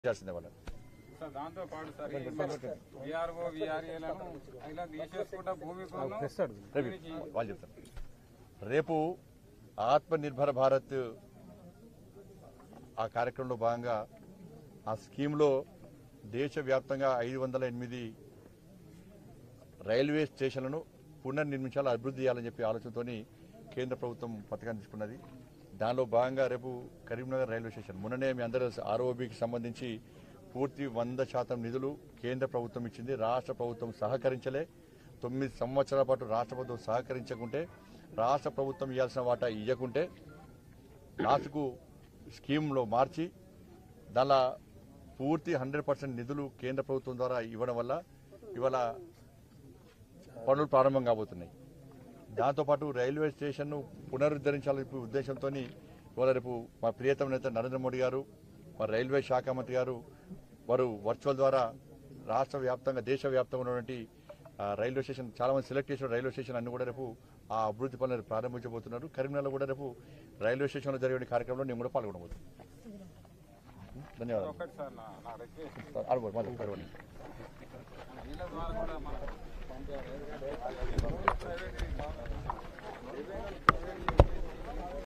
చేయాల్సిందే వాళ్ళు సార్ దాంతో పాటు సార్ విఆర్ఓ విఆర్ఏలను ఇలా తీసేసుకుంటా భూమి కొను రేపు వాళ్ళు చెప్తారు రేపు ఆత్మనిర్భర భారత్ ఆ కార్యక్రమంలో భాగంగా ఆ స్కీమ్లో దేశవ్యాప్తంగా ఐదు వందల ఎనిమిది రైల్వే స్టేషన్లను పునర్నిర్మించాలి అభివృద్ధి చేయాలని చెప్పి ఆలోచనతోని కేంద్ర ప్రభుత్వం పథకాన్ని తీసుకున్నది దానిలో భాగంగా రేపు కరీంనగర్ రైల్వే స్టేషన్ మొన్ననే మీ అందరూ ఆర్ఓబికి సంబంధించి పూర్తి వంద శాతం నిధులు కేంద్ర ప్రభుత్వం ఇచ్చింది రాష్ట్ర ప్రభుత్వం సహకరించలే తొమ్మిది సంవత్సరాల పాటు రాష్ట్ర ప్రభుత్వం సహకరించకుంటే రాష్ట్ర ప్రభుత్వం ఇవ్వాల్సిన వాటా ఇవ్వకుంటే లాస్ట్కు స్కీమ్లో మార్చి దానిలో పూర్తి హండ్రెడ్ పర్సెంట్ నిధులు కేంద్ర ప్రభుత్వం ద్వారా ఇవ్వడం వల్ల ఇవాళ పనులు ప్రారంభం కాబోతున్నాయి దాంతోపాటు రైల్వే స్టేషన్ను పునరుద్ధరించాలని చెప్పి ఉద్దేశంతో ఇవాళ రేపు మా ప్రియతమ నేత నరేంద్ర మోడీ గారు మా రైల్వే శాఖ మంత్రి గారు వారు వర్చువల్ ద్వారా రాష్ట్ర వ్యాప్తంగా దేశవ్యాప్తంగా ఉన్నటువంటి ఆ, రైల్వే స్టేషన్ చాలా మంది సెలెక్ట్ చేసిన రైల్వే స్టేషన్ అన్ని కూడా రేపు ఆ అభివృద్ధి పనులను ప్రారంభించబోతున్నారు కరీంనగర్లో కూడా రేపు రైల్వే స్టేషన్లో జరిగే కార్యక్రమంలో నేను కూడా పాల్గొనబోతున్నాను ధన్యవాదాలు ఒకటి సార్ నా నా రిక్వెస్ట్ అడగండి, మళ్ళీ అడగండి. వీళ్ళ ద్వారా